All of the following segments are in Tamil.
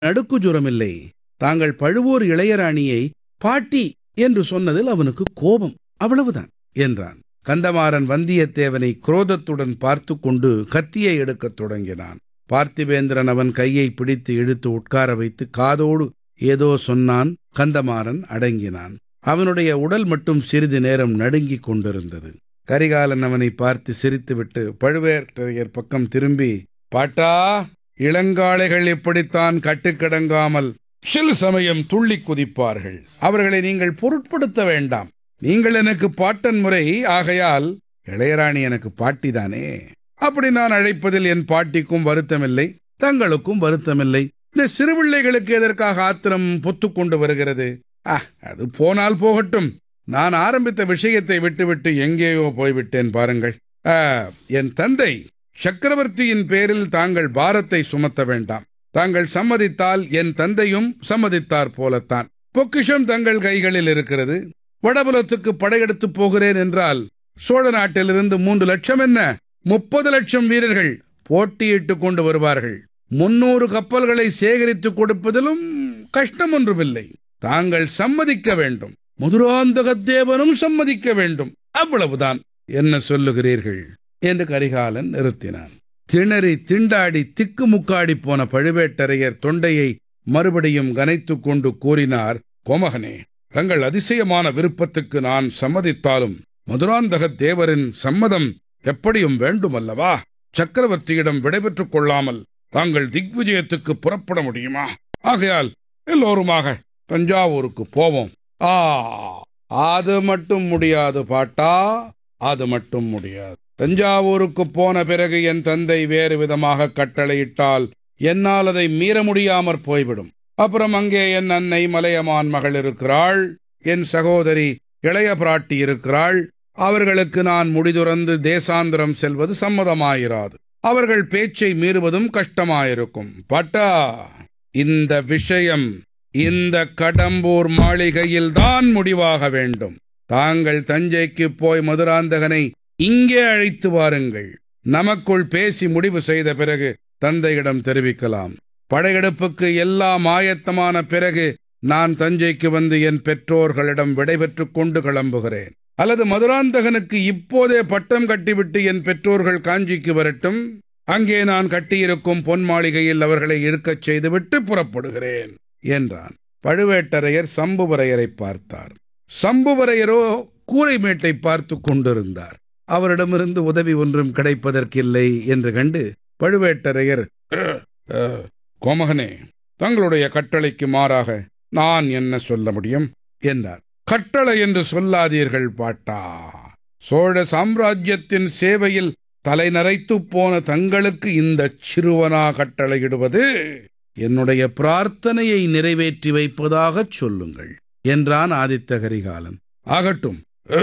நடுக்கு ஜுரமில்லை தாங்கள் பழுவூர் இளையராணியை பாட்டி என்று சொன்னதில் அவனுக்கு கோபம் அவ்வளவுதான் என்றான் கந்தமாறன் வந்தியத்தேவனை குரோதத்துடன் பார்த்து கொண்டு கத்தியை எடுக்கத் தொடங்கினான் பார்த்திபேந்திரன் அவன் கையை பிடித்து இழுத்து உட்கார வைத்து காதோடு ஏதோ சொன்னான் கந்தமாறன் அடங்கினான் அவனுடைய உடல் மட்டும் சிறிது நேரம் நடுங்கிக் கொண்டிருந்தது கரிகாலன் அவனை பார்த்து சிரித்துவிட்டு பழுவேட்டரையர் பக்கம் திரும்பி பாட்டா இளங்காளைகள் இப்படித்தான் கட்டுக்கிடங்காமல் சில சமயம் துள்ளி குதிப்பார்கள் அவர்களை நீங்கள் பொருட்படுத்த வேண்டாம் நீங்கள் எனக்கு பாட்டன் முறை ஆகையால் இளையராணி எனக்கு பாட்டிதானே அப்படி நான் அழைப்பதில் என் பாட்டிக்கும் வருத்தமில்லை தங்களுக்கும் வருத்தமில்லை இந்த சிறுபிள்ளைகளுக்கு எதற்காக ஆத்திரம் பொத்துக் கொண்டு வருகிறது ஆ அது போனால் போகட்டும் நான் ஆரம்பித்த விஷயத்தை விட்டுவிட்டு எங்கேயோ போய்விட்டேன் பாருங்கள் ஆ, என் தந்தை சக்கரவர்த்தியின் பேரில் தாங்கள் பாரத்தை சுமத்த வேண்டாம் தாங்கள் சம்மதித்தால் என் தந்தையும் சம்மதித்தார் போலத்தான் பொக்கிஷம் தங்கள் கைகளில் இருக்கிறது வடபுலத்துக்கு படையெடுத்து போகிறேன் என்றால் சோழ நாட்டிலிருந்து மூன்று லட்சம் என்ன முப்பது லட்சம் வீரர்கள் போட்டியிட்டு கொண்டு வருவார்கள் முன்னூறு கப்பல்களை சேகரித்துக் கொடுப்பதிலும் கஷ்டம் ஒன்றுமில்லை தாங்கள் சம்மதிக்க வேண்டும் முதுராந்தகத்தேவனும் சம்மதிக்க வேண்டும் அவ்வளவுதான் என்ன சொல்லுகிறீர்கள் என்று கரிகாலன் நிறுத்தினான் திணறி திண்டாடி திக்குமுக்காடி போன பழுவேட்டரையர் தொண்டையை மறுபடியும் கனைத்துக் கொண்டு கூறினார் கோமகனே தங்கள் அதிசயமான விருப்பத்துக்கு நான் சம்மதித்தாலும் மதுராந்தக தேவரின் சம்மதம் எப்படியும் வேண்டுமல்லவா சக்கரவர்த்தியிடம் விடைபெற்றுக் கொள்ளாமல் தாங்கள் திக்விஜயத்துக்கு புறப்பட முடியுமா ஆகையால் எல்லோருமாக தஞ்சாவூருக்கு போவோம் ஆ அது மட்டும் முடியாது பாட்டா அது மட்டும் முடியாது தஞ்சாவூருக்கு போன பிறகு என் தந்தை வேறு விதமாக கட்டளையிட்டால் என்னால் அதை மீற முடியாமற் போய்விடும் அப்புறம் அங்கே என் அன்னை மலையமான் மகள் இருக்கிறாள் என் சகோதரி இளைய பிராட்டி இருக்கிறாள் அவர்களுக்கு நான் முடிதுறந்து தேசாந்திரம் செல்வது சம்மதமாயிராது அவர்கள் பேச்சை மீறுவதும் கஷ்டமாயிருக்கும் பட்டா இந்த விஷயம் இந்த கடம்பூர் மாளிகையில் தான் முடிவாக வேண்டும் தாங்கள் தஞ்சைக்கு போய் மதுராந்தகனை இங்கே அழைத்து வாருங்கள் நமக்குள் பேசி முடிவு செய்த பிறகு தந்தையிடம் தெரிவிக்கலாம் படையெடுப்புக்கு எல்லாம் ஆயத்தமான பிறகு நான் தஞ்சைக்கு வந்து என் பெற்றோர்களிடம் விடைபெற்றுக் கொண்டு கிளம்புகிறேன் அல்லது மதுராந்தகனுக்கு இப்போதே பட்டம் கட்டிவிட்டு என் பெற்றோர்கள் காஞ்சிக்கு வரட்டும் அங்கே நான் கட்டியிருக்கும் பொன் மாளிகையில் அவர்களை இருக்கச் செய்துவிட்டு புறப்படுகிறேன் என்றான் பழுவேட்டரையர் சம்புவரையரை பார்த்தார் சம்புவரையரோ கூரைமேட்டை பார்த்து கொண்டிருந்தார் அவரிடமிருந்து உதவி ஒன்றும் கிடைப்பதற்கில்லை என்று கண்டு பழுவேட்டரையர் "அஹ், அஹ், கோமகனே தங்களுடைய கட்டளைக்கு மாறாக நான் என்ன சொல்ல முடியும் என்றார் கட்டளை என்று சொல்லாதீர்கள் பாட்டா சோழ சாம்ராஜ்யத்தின் சேவையில் தலை நரைத்துப் போன தங்களுக்கு இந்த சிறுவனா கட்டளையிடுவது என்னுடைய பிரார்த்தனையை நிறைவேற்றி வைப்பதாகச் சொல்லுங்கள் என்றான் ஆதித்த கரிகாலன் ஆகட்டும்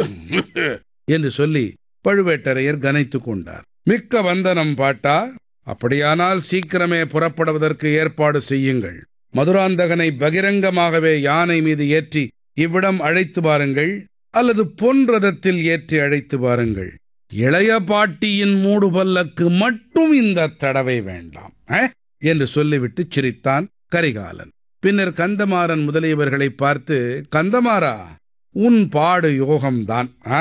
என்று சொல்லி பழுவேட்டரையர் கனைத்துக் கொண்டார் மிக்க வந்தனம் பாட்டா அப்படியானால் சீக்கிரமே புறப்படுவதற்கு ஏற்பாடு செய்யுங்கள் மதுராந்தகனை பகிரங்கமாகவே யானை மீது ஏற்றி இவ்விடம் அழைத்து வாருங்கள் அல்லது பொன் ரதத்தில் ஏற்றி அழைத்து வாருங்கள் இளைய பாட்டியின் மூடு பல்லக்கு மட்டும் இந்த தடவை வேண்டாம் அஹ்? என்று சொல்லிவிட்டு சிரித்தான் கரிகாலன் பின்னர் கந்தமாறன் முதலியவர்களை பார்த்து கந்தமாறா உன் பாடு யோகம்தான் ஆ?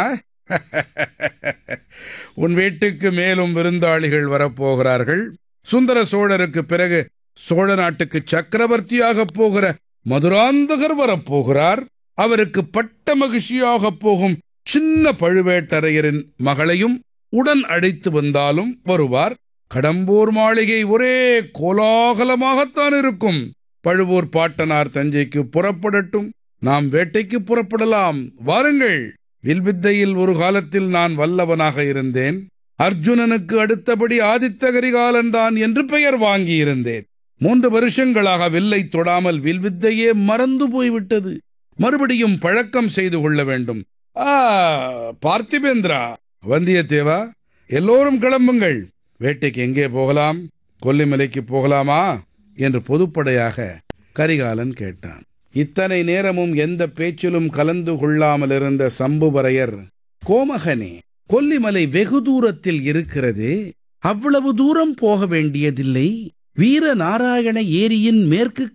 உன் வீட்டுக்கு மேலும் விருந்தாளிகள் வரப்போகிறார்கள் சுந்தர சோழருக்கு பிறகு சோழ நாட்டுக்கு சக்கரவர்த்தியாகப் போகிற மதுராந்தகர் வரப்போகிறார் அவருக்கு பட்ட மகிழ்ச்சியாகப் போகும் சின்ன பழுவேட்டரையரின் மகளையும் உடன் அழைத்து வந்தாலும் வருவார் கடம்பூர் மாளிகை ஒரே கோலாகலமாகத்தான் இருக்கும் பழுவூர் பாட்டனார் தஞ்சைக்கு புறப்படட்டும் நாம் வேட்டைக்கு புறப்படலாம் வாருங்கள் வில்வித்தையில் ஒரு காலத்தில் நான் வல்லவனாக இருந்தேன் அர்ஜுனனுக்கு அடுத்தபடி ஆதித்த கரிகாலன் தான் என்று பெயர் வாங்கியிருந்தேன் மூன்று வருஷங்களாக வில்லை தொடாமல் வில்வித்தையே மறந்து போய்விட்டது மறுபடியும் பழக்கம் செய்து கொள்ள வேண்டும் ஆ பார்த்திபேந்திரா வந்தியத்தேவா எல்லோரும் கிளம்புங்கள் வேட்டைக்கு எங்கே போகலாம் கொல்லிமலைக்கு போகலாமா என்று பொதுப்படையாக கரிகாலன் கேட்டான் இத்தனை நேரமும் எந்த பேச்சிலும் கலந்து கொள்ளாமல் இருந்த சம்புவரையர் கோமகனே கொல்லிமலை வெகு தூரத்தில் இருக்கிறது அவ்வளவு தூரம் போக வேண்டியதில்லை வீர நாராயண ஏரியின் மேற்கு